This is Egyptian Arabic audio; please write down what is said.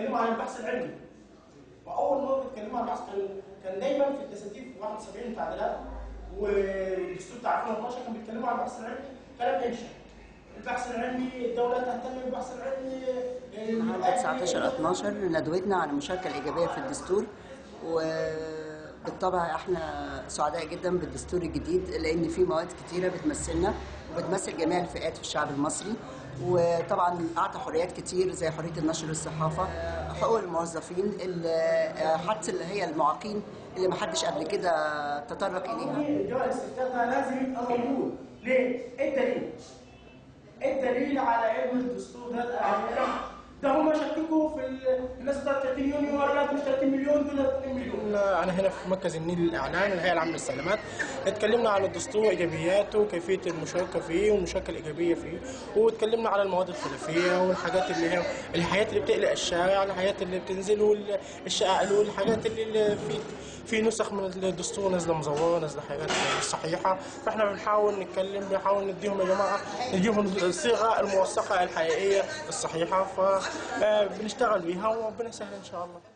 بيتكلموا عن البحث العلمي واول مره بيتكلموا عن البحث كان كان دايما في الدساتير في 71 تعديلات والدستور بتاع 2012 كان بيتكلموا عن البحث العلمي كلام انشا البحث العلمي الدوله تهتم بالبحث العلمي النهارده 19 12 ندوتنا عن المشاركه الايجابيه في الدستور وبالطبع احنا سعداء جدا بالدستور الجديد لان في مواد كتيره بتمثلنا وبتمثل جميع الفئات في الشعب المصري وطبعا اعطى حريات كتير زي حريه النشر والصحافه حقوق الموظفين ال- حتى اللي هي المعاقين اللي ما حدش قبل كده تطرق اليها جواز الاستفتاء ده لازم يبقى موجود ليه؟ ايه الدليل؟ ايه الدليل على ان الدستور ده الأهمية؟ ده هم شككوا في ال- الناس بتاعت 30 يونيو ولا مش 30 مليون دول 2 مليون أنا هنا في مركز النيل للإعلان الهيئة العامة للسلامات اتكلمنا عن الدستور إيجابياته وكيفية المشاركة فيه والمشاركة الإيجابية فيه واتكلمنا على المواد الخلافية والحاجات اللي هي الحاجات اللي بتقلق الشارع الحاجات اللي بتنزل والشقق والحاجات اللي اللي في في نسخ من الدستور نازله مزوره نازله حاجات مش صحيحه فاحنا بنحاول نتكلم بنحاول نديهم يا جماعه نديهم الصيغه الموثقه الحقيقيه الصحيحه فبنشتغل بيها وربنا يسهل ان شاء الله